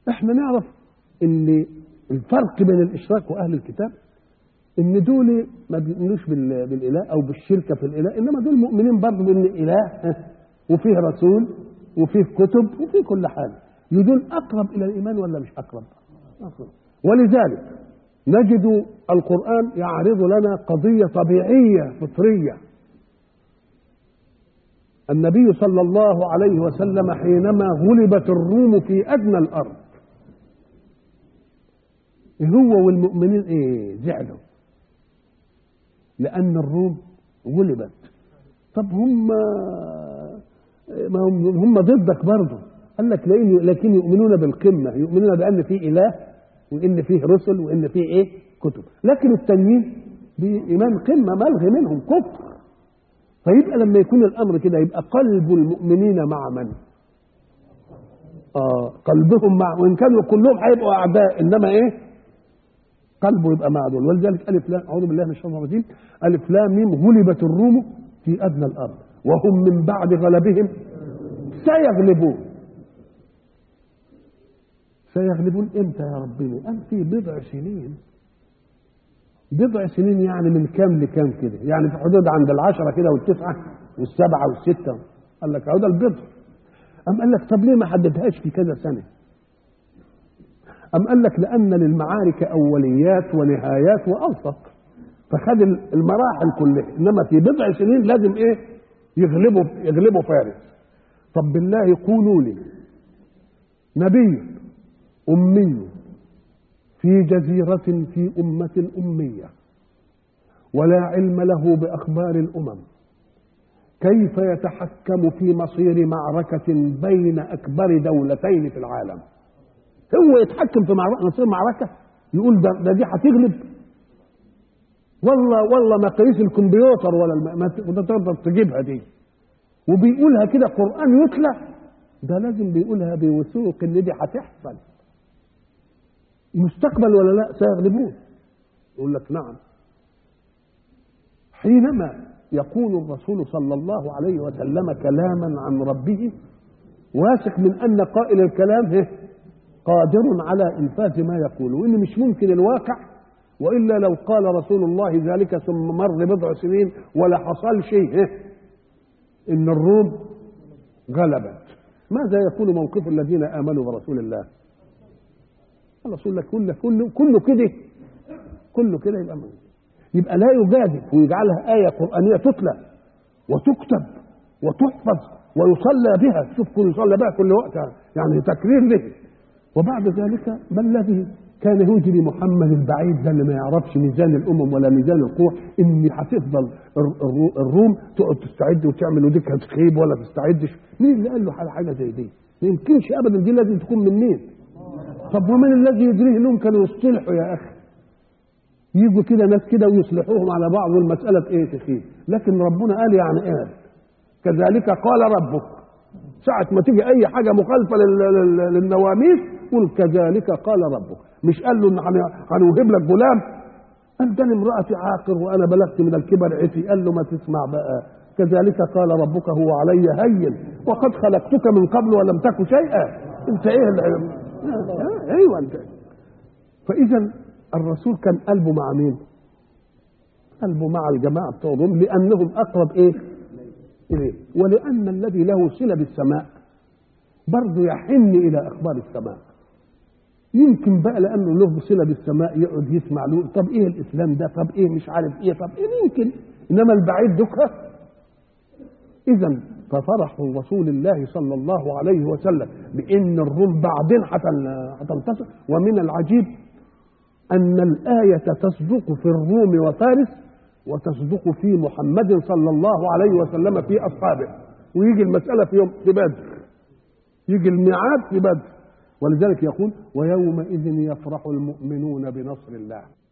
احنا نعرف ان الفرق بين الاشراك واهل الكتاب ان دول ما بيؤمنوش بال- بالاله او بالشركه في الاله انما دول مؤمنين برضه بان اله وفيه رسول وفيه كتب وفيه كل حاجه دول اقرب الى الايمان ولا مش اقرب؟ اقرب ولذلك نجد القران يعرض لنا قضيه طبيعيه فطريه النبي صلى الله عليه وسلم حينما غلبت الروم في ادنى الارض هو والمؤمنين ايه زعلوا لان الروم غلبت طب هم ما هم, هم ضدك برضه قال لك لأن لكن يؤمنون بالقمه يؤمنون بان في اله وان فيه رسل وان فيه ايه كتب لكن التانيين بايمان قمه ملغي منهم كفر فيبقى لما يكون الامر كده يبقى قلب المؤمنين مع من؟ اه قلبهم مع وان كانوا كلهم هيبقوا اعداء انما ايه؟ قلبه يبقى مع دول ولذلك الف لام اعوذ بالله من الشيطان الرجيم الف لام ميم غلبت الروم في ادنى الارض وهم من بعد غلبهم سيغلبون سيغلبون امتى يا ربنا؟ قال في بضع سنين بضع سنين يعني من كام لكام كده يعني في حدود عند العشرة كده والتسعة والسبعة والستة قال لك هذا البضع أم قال لك طب ليه ما حددهاش في كذا سنة أم قال لك لأن للمعارك أوليات ونهايات وأوسط فخد المراحل كلها إنما في بضع سنين لازم إيه يغلبوا يغلبوا فارس طب بالله قولوا لي نبي أمي في جزيرة في أمة أمية ولا علم له بأخبار الأمم كيف يتحكم في مصير معركة بين أكبر دولتين في العالم هو يتحكم في معركة مصير معركة يقول ده, ده دي هتغلب والله والله مقاييس الكمبيوتر ولا الم... ما ت- ما تقدر تجيبها دي وبيقولها كده قرآن يتلى ده لازم بيقولها بوثوق ان دي هتحصل مستقبل ولا لا سيغلبون يقول لك نعم حينما يقول الرسول صلى الله عليه وسلم كلاما عن ربه واثق من ان قائل الكلام هه قادر على انفاذ ما يقول وان مش ممكن الواقع والا لو قال رسول الله ذلك ثم مر بضع سنين ولا حصل شيء هه ان الروم غلبت ماذا يكون موقف الذين امنوا برسول الله الرسول لك كله كله كله كده كله كده يبقى موجود. يبقى لا يجادل ويجعلها آية قرآنية تتلى وتكتب وتحفظ ويصلى بها شوف كل يصلى بها كل وقت يعني تكرير له وبعد ذلك ما الذي كان يجري محمد البعيد ده اللي ما يعرفش ميزان الامم ولا ميزان القوى ان هتفضل الر- الر- الروم تقعد تستعد وتعمل وديك هتخيب ولا تستعدش مين اللي قال له على حاجه زي دي؟ ما يمكنش ابدا دي لازم تكون من مين؟ طب ومن الذي يدريه انهم كانوا يصطلحوا يا اخي يجوا كده ناس كده ويصلحوهم على بعض والمساله ايه تخيب لكن ربنا قال يعني قال كذلك قال ربك ساعة ما تيجي أي حاجة مخالفة لل- لل- للنواميس قل كذلك قال ربك مش قال له إن هن- هنوهب لك غلام قال ده أنا امرأتي عاقر وأنا بلغت من الكبر عتي قال له ما تسمع بقى كذلك قال ربك هو علي هين وقد خلقتك من قبل ولم تك شيئا انت ايه اللي ايوه انت فاذا الرسول كان قلبه مع مين؟ قلبه مع الجماعه بتوع الروم لانهم اقرب ايه؟ اليه ولان الذي له صله بالسماء برضه يحن الى اخبار السماء يمكن بقى لانه له صله بالسماء يقعد يسمع له طب ايه الاسلام ده؟ طب ايه مش عارف ايه؟ طب ايه ممكن انما البعيد دكه اذا ففرح رسول الله صلى الله عليه وسلم بان الروم بعدين هتن- هتنتصر ومن العجيب ان الايه تصدق في الروم وفارس وتصدق في محمد صلى الله عليه وسلم في اصحابه ويجي المساله في يوم في بدر يجي الميعاد في بدر ولذلك يقول ويومئذ يفرح المؤمنون بنصر الله